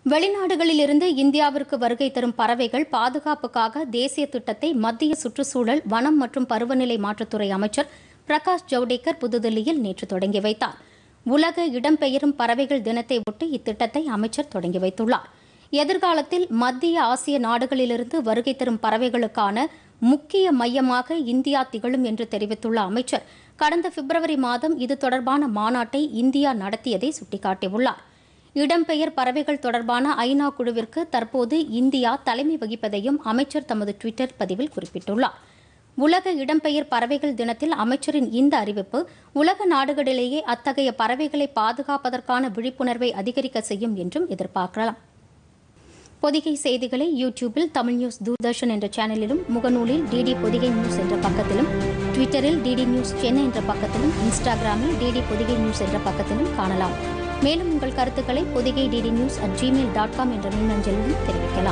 வெளிநாடுகளிலிருந்து இந்தியாவிற்கு வருகை தரும் பறவைகள் பாதுகாப்புக்காக தேசிய திட்டத்தை மத்திய சுற்றுச்சூழல் வனம் மற்றும் பருவநிலை மாற்றத்துறை அமைச்சர் பிரகாஷ் ஜவடேகர் புதுதில்லியில் நேற்று தொடங்கி வைத்தார் உலக இடம்பெயரும் பறவைகள் தினத்தை ஒட்டி இத்திட்டத்தை அமைச்சர் தொடங்கி வைத்துள்ளார் எதிர்காலத்தில் மத்திய ஆசிய நாடுகளிலிருந்து வருகை தரும் பறவைகளுக்கான முக்கிய மையமாக இந்தியா திகழும் என்று தெரிவித்துள்ள அமைச்சர் கடந்த பிப்ரவரி மாதம் இது தொடர்பான மாநாட்டை இந்தியா நடத்தியதை சுட்டிக்காட்டியுள்ளார் இடம்பெயர் பறவைகள் தொடர்பான ஐநா குழுவிற்கு தற்போது இந்தியா தலைமை வகிப்பதையும் அமைச்சர் தமது டுவிட்டர் பதிவில் குறிப்பிட்டுள்ளார் உலக இடம்பெயர் பறவைகள் தினத்தில் அமைச்சரின் இந்த அறிவிப்பு உலக நாடுகளிலேயே அத்தகைய பறவைகளை பாதுகாப்பதற்கான விழிப்புணர்வை அதிகரிக்க செய்யும் என்றும் எதிர்பார்க்கலாம் பொதிகை செய்திகளை யூடியூபில் தமிழ் நியூஸ் தூர்தர்ஷன் என்ற சேனலிலும் முகநூலில் டிடி பொதிகை நியூஸ் என்ற பக்கத்திலும் ட்விட்டரில் டிடி நியூஸ் சென்னை என்ற பக்கத்திலும் இன்ஸ்டாகிராமில் டிடி பொதிகை நியூஸ் என்ற பக்கத்திலும் காணலாம் மேலும் உங்கள் கருத்துக்களை Pothigai DD news at Gmail dot com என்ற மின்னஞ்சலிலும் தெரிவிக்கலாம்